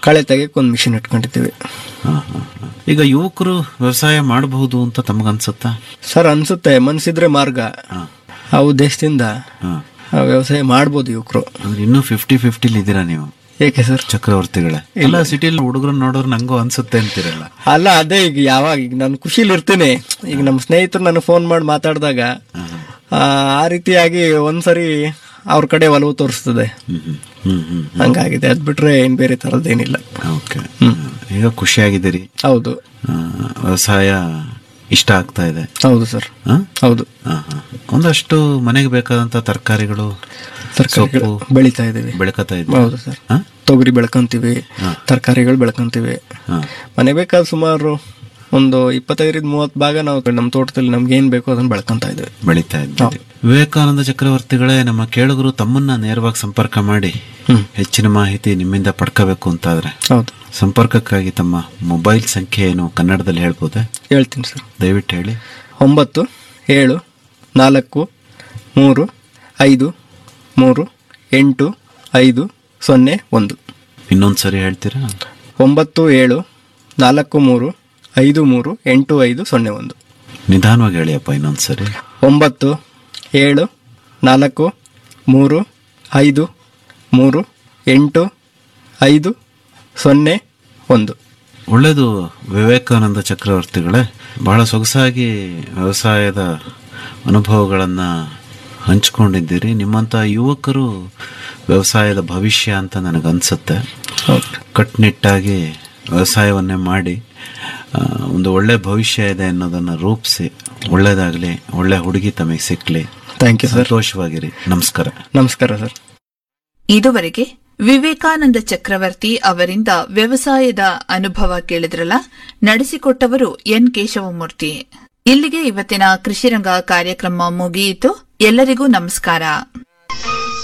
ಕಳೆ ತೆಗಿಯಕ್ಕೆ ಒಂದು ಮಿಷಿನ್ ಇಟ್ಕೊಂಡಿದ್ದೀವಿ ಹಾ, ಹಾ, ಹಾ. ಈಗ ಯುವಕರು ವ್ಯವಸಾಯ ಮಾಡಬಹುದು ಅಂತ ತಮಗನ್ಸುತ್ತಾ ಸರ್ ಅನ್ಸುತ್ತೆ ಮನ್ಸಿದ್ರೆ ಮಾರ್ಗ ಆ ಉದ್ದೇಶದಿಂದ ಹಾ. ಆ ವ್ಯವಸಾಯ ಮಾಡ್ಬೋದು ಯುವಕರು ಅಂದ್ರೆ ಇನ್ನೂ ಫಿಫ್ಟಿ ಫಿಫ್ಟಿಲಿ ಇದ್ದೀರಾ ನೀವು ಏಕೆ ಸರ್ ಚಕ್ರವರ್ತಿಗಳೇ ಎಲ್ಲ ಸಿಟಿಲಿ ಹುಡುಗರನ್ನ ನೋಡೋರು ನಂಗೂ ಅನ್ಸುತ್ತೆ ಅಂತೀರಲ್ಲ ಅಲ್ಲ ಅದೇ ಈಗ ಯಾವಾಗ ಈಗ ನಾನು ಖುಷಿಲಿ ಇರ್ತೀನಿ ಈಗ ನಮ್ಮ ಸ್ನೇಹಿತರು ನನಗೆ ಫೋನ್ ಮಾಡಿ ಮಾತಾಡಿದಾಗ ಆ, ಆ ರೀತಿಯಾಗಿ ಒಂದ್ಸರಿ ಅವ್ರ ಕಡೆ ಒಲವು ತೋರಿಸ್ತದೆ ಹ್ಮ್ ಹ್ಮ್ ಹ್ಮ್ ಹ್ಮ್ ಹಂಗಾಗಿದೆ ಅದ್ ಬಿಟ್ರೆ ಏನ್ ಬೇರೆ ತರದ್ದೇನಿಲ್ಲ ಓಕೆ ಈಗ ಖುಷಿಯಾಗಿದ್ದೀರಿ ಹೌದು ಆ, ವ್ಯವಸಾಯ ಇಷ್ಟ ಆಗ್ತಾ ಇದೆ ಹೌದು ಸರ್ ಆ? ಹೌದು ಆ, ಹಾ. ಒಂದಷ್ಟು ಮನೆಗೆ ಬೇಕಾದಂತ ತರಕಾರಿಗಳು ತರಕಾರಿಗಳು ಸೊಪ್ಪು ಬೆಳಿತಾ ಇದೀವಿ ಬೆಳಕತ್ತಾ ಇದೆ ಹೌದು ಸರ್ ತೊಗರಿ ಬೆಳ್ಕೊಂತೀವಿ ತರಕಾರಿಗಳು ಬೆಳ್ಕೊಂತೀವಿ ಹಾ. ಮನೆ ಬೇಕಾದ ಸುಮಾರು ಒಂದು ಇಪ್ಪತ್ತೈದರಿಂದ ಮೂವತ್ತು ಭಾಗ ನಾವು ನಮ್ಮ ತೋಟದಲ್ಲಿ ನಮ್ಗೆ ಏನ್ ಬೇಕೋ ಅದನ್ನ ಬೆಳ್ಕೊಂತ ಇದ್ದೀವಿ ಬೆಳೀತಾ ಇದ್ದೀರಿ ವಿವೇಕಾನಂದ ಚಕ್ರವರ್ತಿಗಳೇ ನಮ್ಮ ಕೇಳುಗರು ತಮ್ಮನ್ನ ನೇರವಾಗಿ ಸಂಪರ್ಕ ಮಾಡಿ ಹೆಚ್ಚಿನ ಮಾಹಿತಿ ನಿಮ್ಮಿಂದ ಪಡ್ಕೋಬೇಕು ಅಂತಾದ್ರೆ ಹೌದು ಸಂಪರ್ಕಕ್ಕಾಗಿ ತಮ್ಮ ಮೊಬೈಲ್ ಸಂಖ್ಯೆ ಏನು ಕನ್ನಡದಲ್ಲಿ ಹೇಳ್ಬೋದೆ ಹೇಳ್ತೀನಿ ಸರ್ ದಯವಿಟ್ಟು ಹೇಳಿ ಒಂಬತ್ತು ಏಳು ನಾಲ್ಕು ಮೂರು ಐದು ಮೂರು ಎಂಟು ಐದು ಸೊನ್ನೆ ಒಂದು ಇನ್ನೊಂದು ಸರಿ ಹೇಳ್ತೀರಾ ಒಂಬತ್ತು ಏಳು ನಾಲ್ಕು ಮೂರು ಐದು ಮೂರು ಎಂಟು ಐದು ಸೊನ್ನೆ ಒಂದು ನಿಧಾನವಾಗಿ ಹೇಳಿಯಪ್ಪ ಇನ್ನೊಂದು ಸರಿ ಒಂಬತ್ತು ಏಳು ನಾಲ್ಕು ಮೂರು ಐದು ಮೂರು ಎಂಟು ಐದು ಸೊನ್ನೆ ಒಂದು ಒಳ್ಳೆಯದು ವಿವೇಕಾನಂದ ಚಕ್ರವರ್ತಿಗಳೇ ಬಹಳ ಸೊಗಸಾಗಿ ವ್ಯವಸಾಯದ ಅನುಭವಗಳನ್ನು ಹಂಚ್ಕೊಂಡಿದ್ದೀರಿ ನಿಮ್ಮಂಥ ಯುವಕರು ವ್ಯವಸಾಯದ ಭವಿಷ್ಯ ಅಂತ ನನಗನ್ಸುತ್ತೆ ಕಟ್ಟುನಿಟ್ಟಾಗಿ ವ್ಯವಸಾಯವನ್ನೇ ಮಾಡಿ ಆ, ಒಂದು ಒಳ್ಳೆ ಭವಿಷ್ಯ ಇದೆ ಅನ್ನೋದನ್ನು ರೂಪಿಸಿ ಒಳ್ಳೇದಾಗಲಿ ಒಳ್ಳೆ ಹುಡುಗಿ ತಮಗೆ ಸಿಕ್ಕಲಿ ಥ್ಯಾಂಕ್ ಯು ಸರ್ ಸಂತೋಷವಾಗಿರಿ ನಮಸ್ಕಾರ ನಮಸ್ಕಾರ ಸರ್ ಇದುವರೆಗೆ ವಿವೇಕಾನಂದ ಚಕ್ರವರ್ತಿ ಅವರಿಂದ ವ್ಯವಸಾಯದ ಅನುಭವ ಕೇಳಿದ್ರಲ್ಲ ನಡೆಸಿಕೊಟ್ಟವರು ಎನ್ ಕೇಶವಮೂರ್ತಿ ಇಲ್ಲಿಗೆ ಇವತ್ತಿನ ಕೃಷಿರಂಗ ಕಾರ್ಯಕ್ರಮ ಮುಗಿಯಿತು ಎಲ್ಲರಿಗೂ ನಮಸ್ಕಾರ